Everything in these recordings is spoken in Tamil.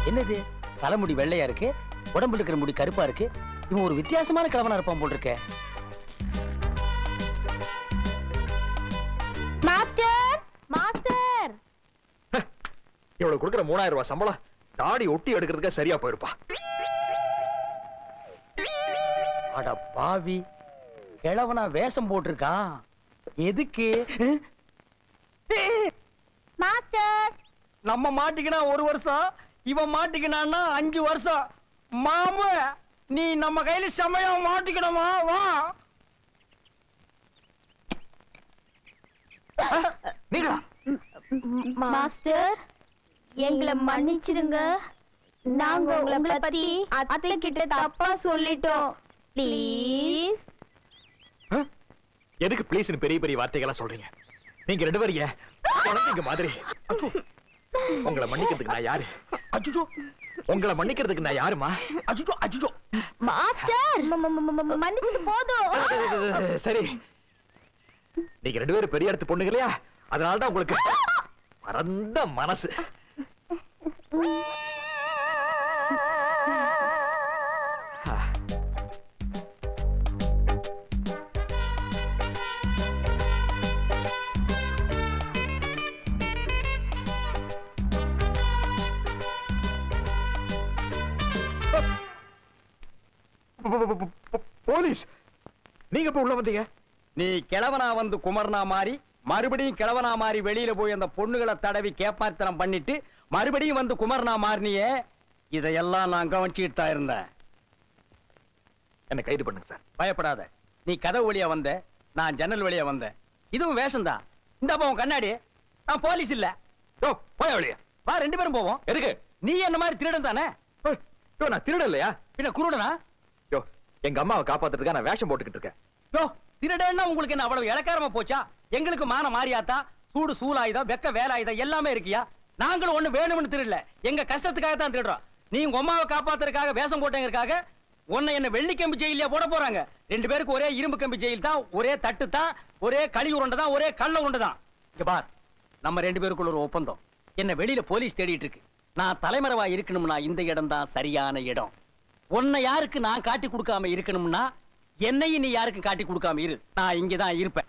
என்னது தலைமுடி வெள்ளையா இருக்கு உடம்புல இருக்கிற முடி கருப்பா இருக்கு இவன் ஒரு வித்தியாசமான கிழவனா இருப்பான் போல் இருக்கே மாஸ்டர் மாஸ்டர் இவளுக்கு கொடுக்குற மூணாயிரம் ரூபாய் சம்பளம் தாடி ஒட்டி எடுக்கிறதுக்கே சரியா போயிருப்பா அட பாவி கிழவனா வேஷம் போட்டிருக்கான் எதுக்கு மாஸ்டர் நம்ம மாட்டிக்கினா ஒரு வருஷம் இவன் மாட்டிக்கினான்னா அஞ்சு வருஷம் மாமு நீ நம்ம கையில சமயம் மாட்டிக்கணுமா வா நீங்களா மாஸ்டர் எங்களை மன்னிச்சிடுங்க நாங்க உங்களை பத்தி அத்தை கிட்ட தப்பா சொல்லிட்டோம் ப்ளீஸ் எதுக்கு ப்ளீஸ்னு பெரிய பெரிய வார்த்தைகளா சொல்றீங்க நீங்க ரெண்டு பேரும் ஏன் குழந்தைங்க மாதிரி அச்சோ. உங்களை மன்னிக்கிறதுக்கு நான் யாரு அச்சுச்சோ உங்களை மன்னிக்கிறதுக்கு நான் யாருமா அச்சுச்சோ அச்சுச்சோ மாஸ்டர் மன்னிச்சது போதும் சரி நீங்க ரெண்டு பேரும் பெரிய இடத்து பொண்ணுங்க இல்லையா அதனால தான் உங்களுக்கு பரந்த மனசு போலீஸ் நீங்க இப்ப உள்ள வந்தீங்க நீ கிழவனா வந்து குமரனா மாறி மறுபடியும் கிழவனா மாறி வெளியில போய் அந்த பொண்ணுகளை தடவி கேப்பாத்தனம் பண்ணிட்டு மறுபடியும் வந்து குமரனா மாறினியே இதையெல்லாம் நான் கவனிச்சுட்டு தான் இருந்தேன் என்ன கைது பண்ணுங்க சார் பயப்படாத நீ கதவு வழியா வந்த நான் ஜன்னல் வழியா வந்தேன் இதுவும் வேஷம்தான் இந்த உன் கண்ணாடி நான் போலீஸ் இல்ல யோ போய் வழியா வா ரெண்டு பேரும் போவோம் எதுக்கு நீ என்ன மாதிரி திருடன் தானே ஏய், யோ நான் திருட இல்லையா பின்ன குருடனா யோ எங்க அம்மாவை காப்பாத்துறதுக்காக நான் வேஷம் போட்டுக்கிட்டு இருக்கேன் யோ திருடன்னா உங்களுக்கு என்ன அவ்வளவு இலக்காரமா போச்சா எங்களுக்கு மான மாறியாத்தா சூடு சூலாயுதம் வெக்க வேலாயுதம் எல்லாமே இருக்கியா நாங்களும் ஒண்ணு வேணும்னு திருடல எங்க கஷ்டத்துக்காக தான் திருடுறோம் நீ உங்க அம்மாவை காப்பாத்துறதுக்காக வேஷம் போட்டேங்கிறதுக்காக உன்னை என்ன வெள்ளி கம்பி ஜெயிலியா போட போறாங்க ரெண்டு பேருக்கு ஒரே இரும்பு கம்பி ஜெயில் தான் ஒரே தட்டு தான் ஒரே களி உருண்டை தான் ஒரே கள்ள உருண்டை தான் இங்க பார் நம்ம ரெண்டு பேருக்குள்ள ஒரு ஒப்பந்தம் என்ன வெளியில போலீஸ் தேடிட்டு இருக்கு நான் தலைமறைவா இருக்கணும்னா இந்த இடம் தான் சரியான இடம் உன்னை யாருக்கு நான் காட்டி கொடுக்காம இருக்கணும்னா என்னையும் நீ யாருக்கும் காட்டி கொடுக்காம இரு நான் இங்கதான் இருப்பேன்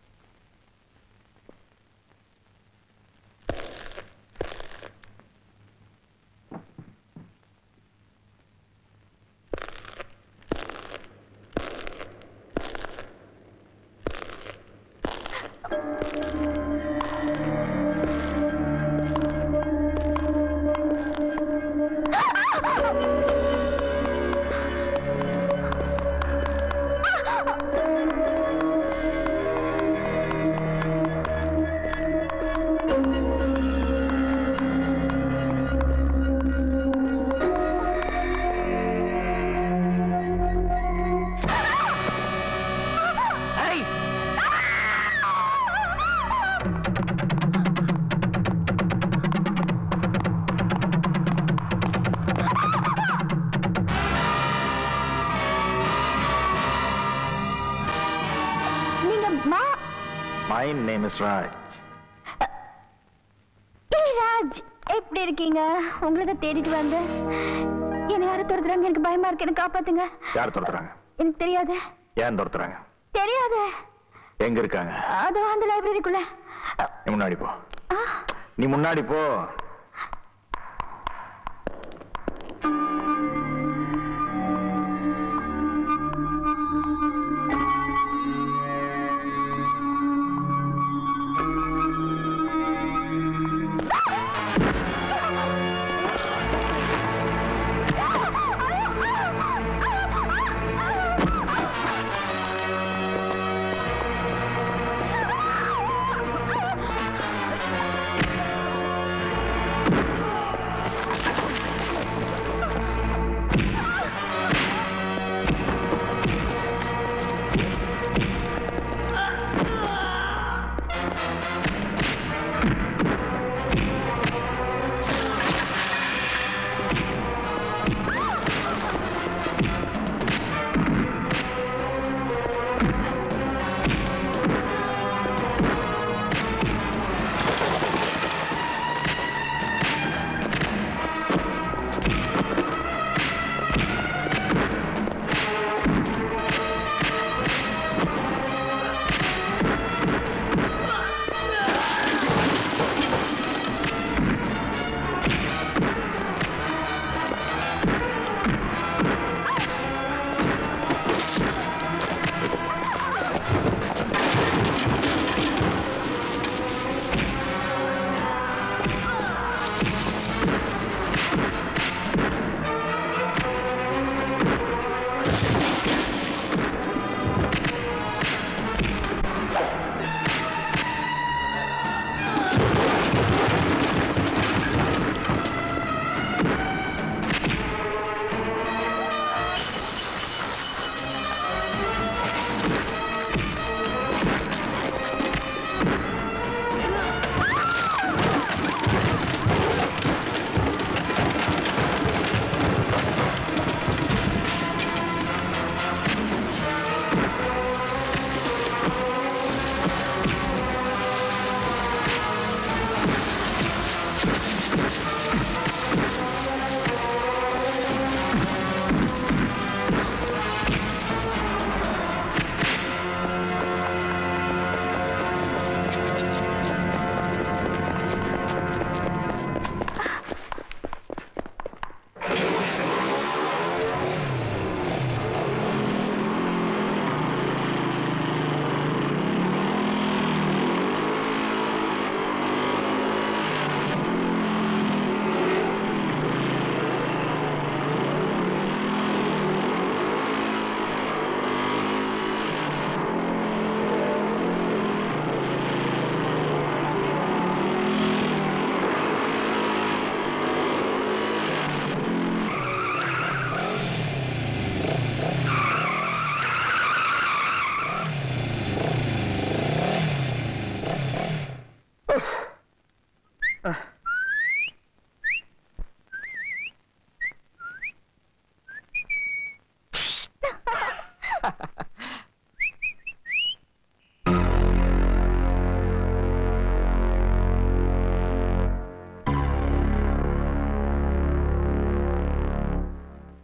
நீங்க மா மை நேம் இஸ் ராஜ் ஏய், ராஜ் எப்படி இருக்கீங்க உங்களை தான் தேடிட்டு வந்தேன் என்ன யாரும் துரத்துறாங்க எனக்கு பயமா இருக்கு எனக்கு காப்பாத்துங்க யார் துரத்துறாங்க எனக்கு தெரியாது ஏன் துரத்துறாங்க தெரியாது எங்க இருக்காங்க அதோ அந்த லைப்ரரிக்குள்ள நீ முன்னாடி போ நீ முன்னாடி போ ஆ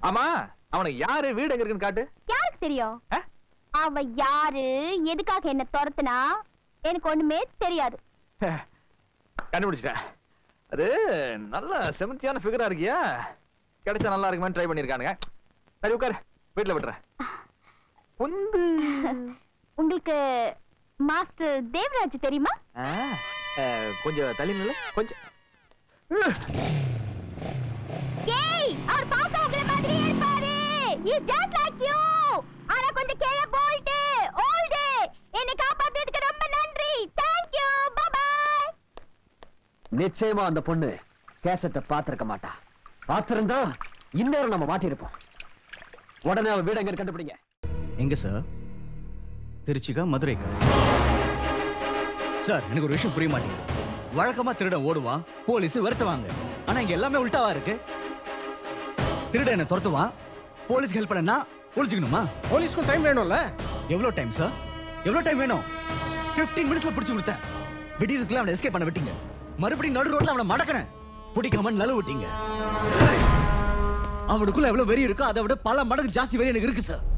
ஆமா அவனுக்கு யாரு வீடு எங்க இருக்குன்னு காட்டு யாருக்கு தெரியும் ஆ? அவ யாரு எதுக்காக என்ன துரத்துனா எனக்கு ஒண்ணுமே தெரியாது கண்டுபிடிச்சிட்டேன் அது நல்ல செமத்தியான ஃபிகரா இருக்கியா கிடைச்சா நல்லா இருக்குமே ட்ரை பண்ணிருக்கானுங்க சரி உட்காரு வீட்டுல விட்டுறேன் பொந்து உங்களுக்கு மாஸ்டர் தேவராஜ் தெரியுமா ஆ, அஹ், கொஞ்சம் தள்ளி நில்லு கொஞ்சம் ஏய் அவர் பார்க்க உங்கள மாதிரியே இருப்பாரு இஸ் ஜஸ்ட் லைக் யூ ஆனா கொஞ்சம் கீழ போல்ட் ஓல்ட் என்னை காப்பாத்துறதுக்கு ரொம்ப நன்றி தேங்க் யூ பை பை நிச்சயமா அந்த பொண்ணு கேசட்டை பார்த்திருக்க மாட்டா பார்த்திருந்தா இந்நேரம் நம்ம மாட்டியிருப்போம் உடனே அவன் வீடு எங்க கண்டுபிடிங்க எங்க சார் திருச்சிக்கா மதுரைக்கா சார் எனக்கு ஒரு விஷயம் புரிய மாட்டேங்குது வழக்கமா திருடன் ஓடுவான் போலீஸ் விரட்டுவாங்க ஆனா இங்க எல்லாமே உல்டாவா இருக்கு திருடன் என்ன துரத்துவான் போலீஸ்க்கு ஹெல்ப் பண்ணா ஒளிச்சுக்கணுமா போலீஸ்க்கும் டைம் வேணும்ல எவ்வளவு டைம் சார் எவ்வளவு டைம் வேணும் 15 மினிட்ஸ்ல பிடிச்சு கொடுத்தேன் விடியறதுக்குள்ள அவனை எஸ்கேப் பண்ண விட்டீங்க மறுபடியும் நடு ரோட்ல அவனை மடக்கனேன் பிடிக்காம நழுவ விட்டீங்க அவனுக்குள்ள எவ்வளவு வெறி இருக்கோ அதை விட பல மடங்கு ஜாஸ்தி வெறி எனக்கு இருக்கு சார்